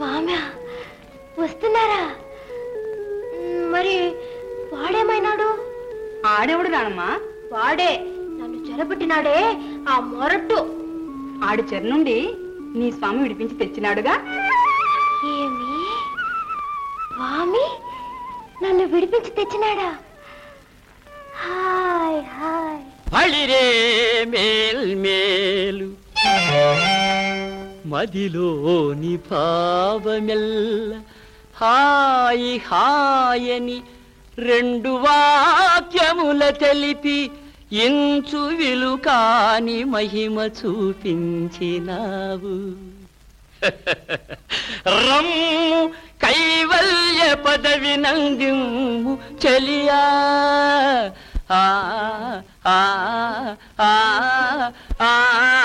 స్వామి వస్తున్నారా మ్, మరి వాడేమైనాడు ఆడెవడు నానమ్మా వాడే నన్ను చెరబుట్టినాడే ఆ మొరట్టు ఆడు చెర నుండి నీ స్వామి విడిపించి తెచ్చినాడుగా ఏమి స్వామి నన్ను విడిపించి తెచ్చినాడా హాయ్ హాయ్ బళిరే మేల్మేలు మదిలోని భావమెల్ల హాయి హాయని రెండు వాక్యముల తెలిపి ఇంచు విలుకాని మహిమ చూపించినావు రమ్ము కైవల్య పదవి నందిము చెలియా ఆ ఆ ఆ ఆ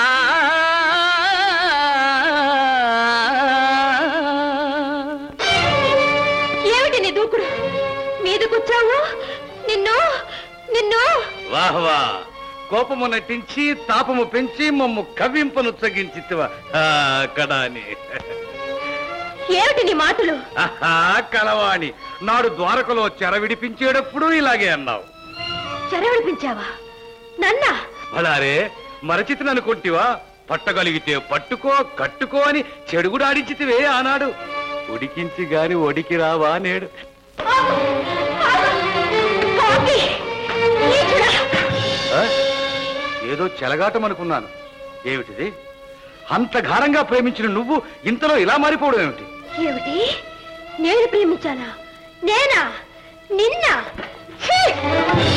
ఏమిటి నీ దూకుడు మీద కూర్చోవు నిన్ను నిన్ను వాహ్ వా కోపము నటించి తాపము పెంచి మమ్ము కవ్వింపను తగ్గించితివా కడాని ఏమిటి నీ మాటలు ఆహా, కలవాణి నాడు ద్వారకలో చెర విడిపించేటప్పుడు ఇలాగే అన్నావు చెరవిడిపించావా నన్నా అలారే మరచితిని అనుకుంటివా పట్టగలిగితే పట్టుకో కట్టుకో అని చెడుగుడు ఆడించితివే ఆనాడు ఉడికించి గాని ఒడికి రావా నేడు కాకి! నీచుడా! ఆ? ఏదో చెలగాటం అనుకున్నాను ఏమిటిది అంత ఘారంగా ప్రేమించిన నువ్వు ఇంతలో ఇలా మారిపోవడం ఏమిటి ఏమిటి నేను ప్రేమించానా నేనా నిన్న ఛీ!